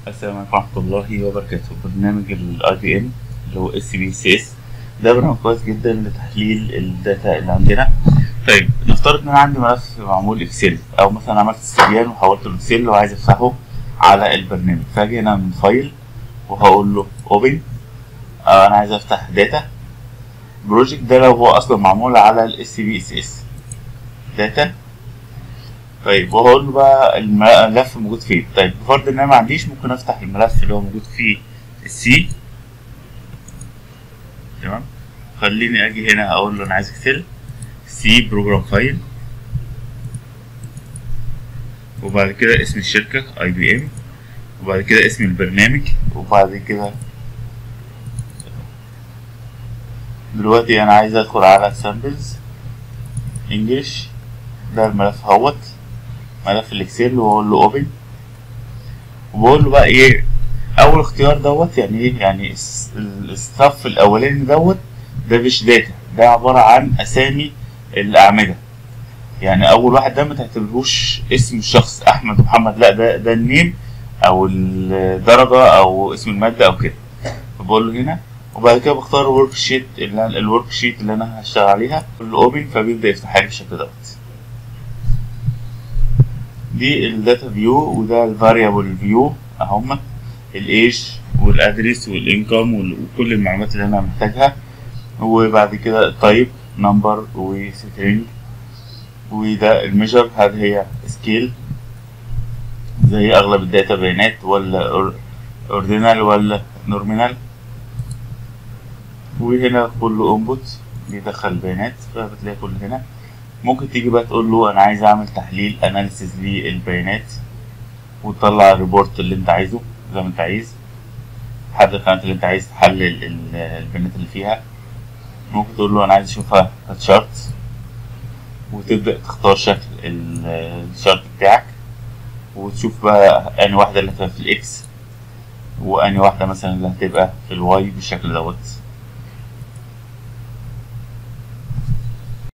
السلام عليكم ورحمة الله وبركاته برنامج الاي بي ام اللي هو اس بي سي اس ده برنامج كويس جدا لتحليل الداتا اللي عندنا طيب نفترض ان انا عندي ملف معمول اكسل او مثلا عملت استبيان وحولته لاكسل وعايز افتحه على البرنامج فاجي هنا من فايل وهقول له اوبن آه انا عايز افتح داتا بروجكت ده لو هو اصلا معمول على الاس بي اس اس داتا طيب وهقول له بقى الملف موجود فين طيب بفرض ان انا ما عنديش ممكن افتح الملف اللي هو موجود فيه السي تمام خليني اجي هنا اقول له انا عايز اكسل سي بروجرام فايل وبعد كده اسم الشركة اي بي ام وبعد كده اسم البرنامج وبعد كده دلوقتي انا عايز ادخل على سامبلز انجلش ده الملف اهوت ملف الاكسل واقول له اوبن وبقول له بقى ايه اول اختيار دوت يعني ايه يعني الصف الاولاني دوت ده مش داتا ده عباره عن اسامي الاعمده يعني اول واحد ده ما تعتبرهوش اسم الشخص احمد ومحمد لا ده ده النيم او الدرجه او اسم الماده او كده فبقول له هنا وبعد كده بختار الورك شيت اللي الورك شيت اللي انا هشتغل عليها بقول له اوبن فبيبدا يفتح لي بالشكل دوت دي الداتا فيو وده الفاريبل فيو اهما الايج والادريس والانكم وكل المعلومات اللي انا محتاجها وبعد كده التايب نمبر وسترينج وده الميجر هل هي سكيل زي اغلب الداتا بيانات ولا اوردينال ولا نورمينال وهنا كله انبوت بيدخل بيانات فبتلاقي كل هنا ممكن تيجي بقى تقول له انا عايز اعمل تحليل اناليسيز للبيانات وتطلع الريبورت اللي انت عايزه زي ما انت عايز حدد الخانات اللي انت عايز تحلل البيانات اللي فيها ممكن تقول له انا عايز اشوفها كتشارت وتبدا تختار شكل الشارت بتاعك وتشوف بقى انهي واحده اللي هتبقى في الاكس وانهي واحده مثلا اللي هتبقى في الواي بالشكل دوت